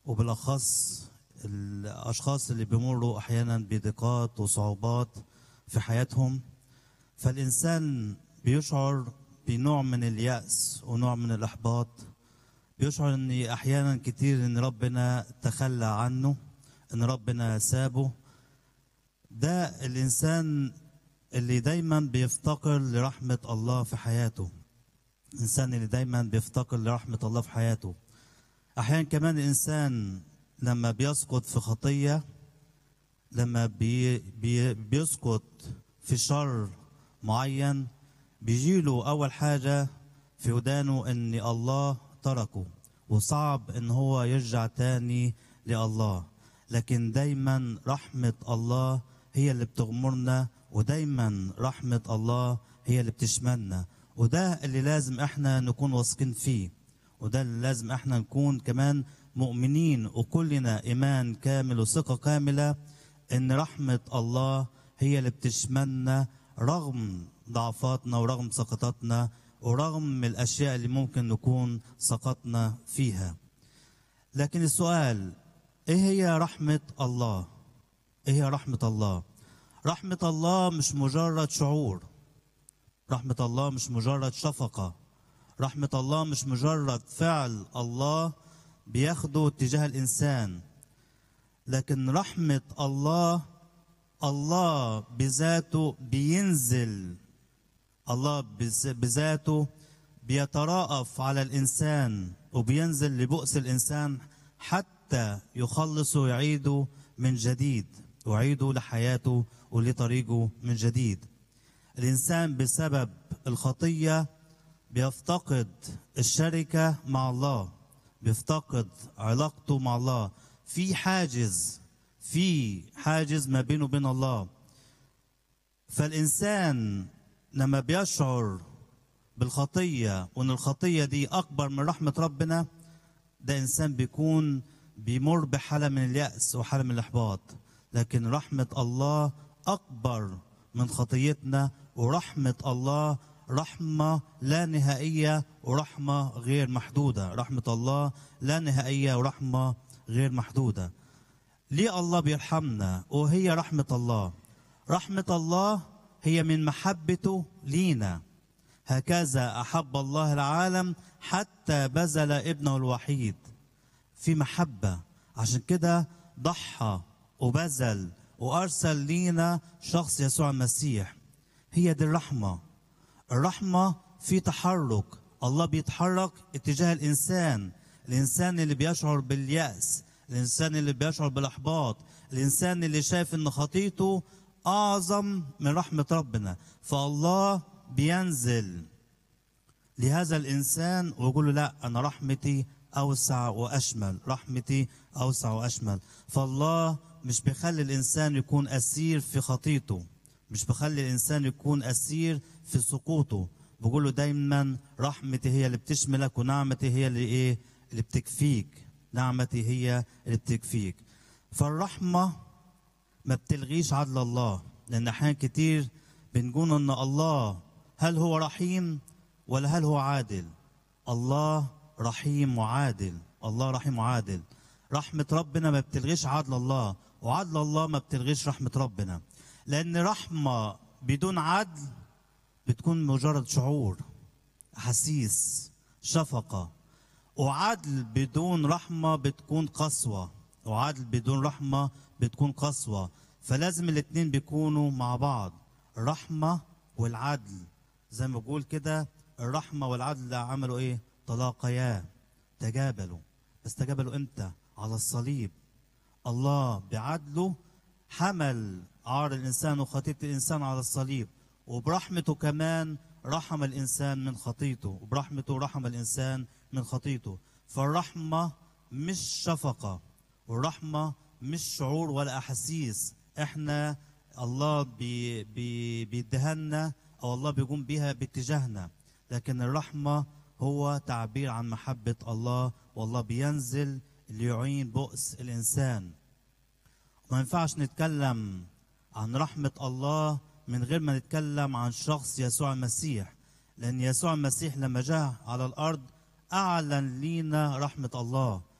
وبالأخص الأشخاص اللي بيمروا أحيانا بضيقات وصعوبات في حياتهم فالإنسان بيشعر بنوع من اليأس ونوع من الإحباط بيشعر ان احيانا كتير ان ربنا تخلى عنه ان ربنا سابه ده الانسان اللي دايما بيفتقر لرحمة الله في حياته الانسان اللي دايما بيفتقر لرحمة الله في حياته احيانا كمان الانسان لما بيسقط في خطية لما بي بي بيسقط في شر معين بيجيله اول حاجة في ودانه ان الله تركه وصعب ان هو يرجع تاني لله لكن دايما رحمة الله هي اللي بتغمرنا ودايما رحمة الله هي اللي بتشملنا وده اللي لازم احنا نكون واثقين فيه وده اللي لازم احنا نكون كمان مؤمنين وكلنا ايمان كامل وثقة كاملة ان رحمة الله هي اللي بتشملنا رغم ضعفاتنا ورغم سقطاتنا ورغم الاشياء اللي ممكن نكون سقطنا فيها لكن السؤال ايه هي رحمه الله ايه هي رحمه الله رحمه الله مش مجرد شعور رحمه الله مش مجرد شفقه رحمه الله مش مجرد فعل الله بياخده تجاه الانسان لكن رحمه الله الله بذاته بينزل الله بذاته بيتراءف على الإنسان وبينزل لبؤس الإنسان حتى يخلصه ويعيده من جديد ويعيده لحياته ولطريقه من جديد الإنسان بسبب الخطية بيفتقد الشركة مع الله بيفتقد علاقته مع الله في حاجز في حاجز ما بينه وبين الله فالإنسان لما بيشعر بالخطية وان الخطية دي اكبر من رحمة ربنا ده انسان بيكون بيمر بحالة من اليأس وحالة من الاحباط لكن رحمة الله اكبر من خطيتنا ورحمة الله رحمة لا نهائية ورحمة غير محدودة رحمة الله لا نهائية ورحمة غير محدودة ليه الله بيرحمنا وهي رحمة الله رحمة الله هي من محبته لينا هكذا احب الله العالم حتى بذل ابنه الوحيد في محبه عشان كده ضحى وبذل وارسل لينا شخص يسوع المسيح هي دي الرحمه الرحمه في تحرك الله بيتحرك اتجاه الانسان الانسان اللي بيشعر بالياس الانسان اللي بيشعر بالاحباط الانسان اللي شايف ان خطيته اعظم من رحمه ربنا فالله بينزل لهذا الانسان ويقول له لا انا رحمتي اوسع واشمل رحمتي اوسع واشمل فالله مش بيخلي الانسان يكون اسير في خطيته مش بيخلي الانسان يكون اسير في سقوطه بقول له دايما رحمتي هي اللي بتشملك ونعمتي هي اللي ايه اللي بتكفيك نعمتي هي اللي بتكفيك فالرحمه ما بتلغيش عدل الله لان احيانا كتير بنقول ان الله هل هو رحيم ولا هل هو عادل الله رحيم وعادل الله رحيم وعادل رحمة ربنا ما بتلغيش عدل الله وعدل الله ما بتلغيش رحمة ربنا لأن رحمة بدون عدل بتكون مجرد شعور أحاسيس شفقة وعدل بدون رحمة بتكون قسوة وعدل بدون رحمة بتكون قسوة فلازم الاتنين بيكونوا مع بعض الرحمة والعدل زي ما بقول كده الرحمة والعدل عملوا ايه تلاقيا تجابلوا بس تجابلوا امتى على الصليب الله بعدله حمل عار الانسان وخطية الانسان على الصليب وبرحمته كمان رحم الانسان من خطيته وبرحمته رحم الانسان من خطيته فالرحمة مش شفقة والرحمة مش شعور ولا احاسيس احنا الله بي بي بيدهنا او الله بيقوم بيها باتجاهنا لكن الرحمه هو تعبير عن محبه الله والله بينزل ليعين بؤس الانسان ما ينفعش نتكلم عن رحمه الله من غير ما نتكلم عن شخص يسوع المسيح لان يسوع المسيح لما جاء على الارض اعلن لينا رحمه الله